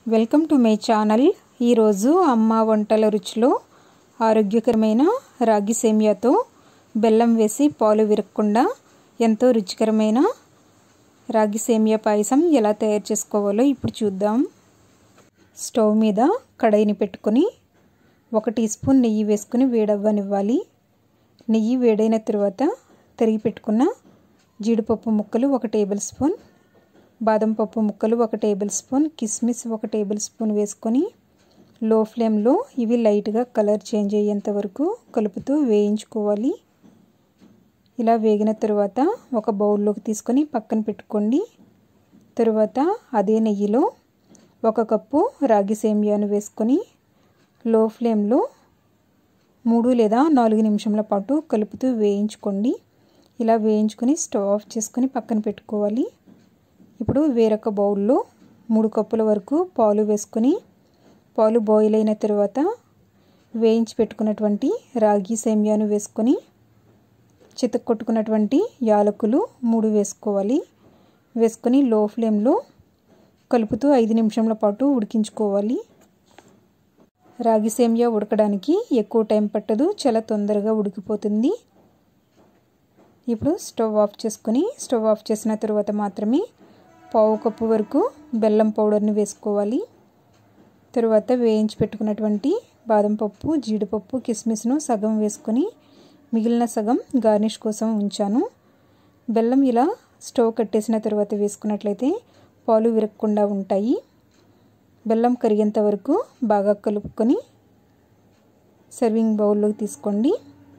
welcome to my channel ఈరోజు అమ్మ వంటల రుచిలో ఆరోగ్యకరమైన రాగి సేమియాతో బెల్లం వేసి పాలు విరగకుండా ఎంతో రుచికరమైన రాగి సేమియా పాయసం ఎలా తయారు చేసుకోవాలో ఇప్పుడు చూద్దాం స్టవ్ మీద కడాయిని పెట్టుకొని ఒక టీ స్పూన్ నెయ్యి వేసుకుని వేడవ్వనివ్వాలి నెయ్యి వేడైన తర్వాత తరిగి పెట్టుకున్న జీడిపప్పు ముక్కలు ఒక టేబుల్ స్పూన్ బాదం పప్పు ముక్కలు ఒక టేబుల్ స్పూన్ కిస్మిస్ ఒక టేబుల్ స్పూన్ వేసుకొని లో ఫ్లేమ్లో ఇవి లైట్గా కలర్ చేంజ్ అయ్యేంత వరకు కలుపుతూ వేయించుకోవాలి ఇలా వేగిన తర్వాత ఒక బౌల్లోకి తీసుకొని పక్కన పెట్టుకోండి తరువాత అదే నెయ్యిలో ఒక కప్పు రాగి సేమియాను వేసుకొని లో ఫ్లేమ్లో మూడు లేదా నాలుగు నిమిషంల పాటు కలుపుతూ వేయించుకోండి ఇలా వేయించుకొని స్టవ్ ఆఫ్ చేసుకొని పక్కన పెట్టుకోవాలి ఇప్పుడు వేరొక బౌల్లో మూడు కప్పుల వరకు పాలు వేసుకొని పాలు బాయిల్ అయిన తర్వాత వేయించి పెట్టుకున్నటువంటి రాగి సేమియాను వేసుకొని చితక్ కొట్టుకున్నటువంటి యాలకులు మూడు వేసుకోవాలి వేసుకొని లో ఫ్లేమ్లో కలుపుతూ ఐదు నిమిషంల పాటు ఉడికించుకోవాలి రాగి సేమియా ఉడకడానికి ఎక్కువ టైం పట్టదు చాలా తొందరగా ఉడికిపోతుంది ఇప్పుడు స్టవ్ ఆఫ్ చేసుకొని స్టవ్ ఆఫ్ చేసిన తర్వాత మాత్రమే పావు కప్పు వరకు బెల్లం పౌడర్ని వేసుకోవాలి తరువాత వేయించి పెట్టుకున్నటువంటి బాదం పప్పు జీడిపప్పు కిస్మిస్ను సగం వేసుకొని మిగిలిన సగం గార్నిష్ కోసం ఉంచాను బెల్లం ఇలా స్టవ్ కట్టేసిన తర్వాత వేసుకున్నట్లయితే పాలు విరగకుండా ఉంటాయి బెల్లం కరిగేంత వరకు బాగా కలుపుకొని సర్వింగ్ బౌల్లోకి తీసుకోండి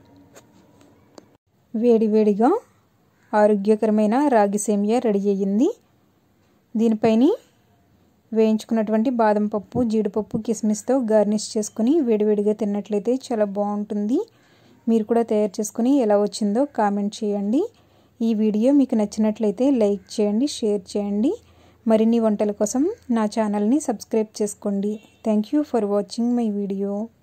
వేడి వేడిగా ఆరోగ్యకరమైన రాగి సేమియా రెడీ అయ్యింది దీనిపైన వేయించుకున్నటువంటి బాదం పప్పు జీడిపప్పు కిస్మిస్తో గార్నిష్ చేసుకుని వేడివేడిగా తిన్నట్లయితే చాలా బాగుంటుంది మీరు కూడా తయారు చేసుకుని ఎలా వచ్చిందో కామెంట్ చేయండి ఈ వీడియో మీకు నచ్చినట్లయితే లైక్ చేయండి షేర్ చేయండి మరిన్ని వంటల కోసం నా ఛానల్ని సబ్స్క్రైబ్ చేసుకోండి thank you for watching my video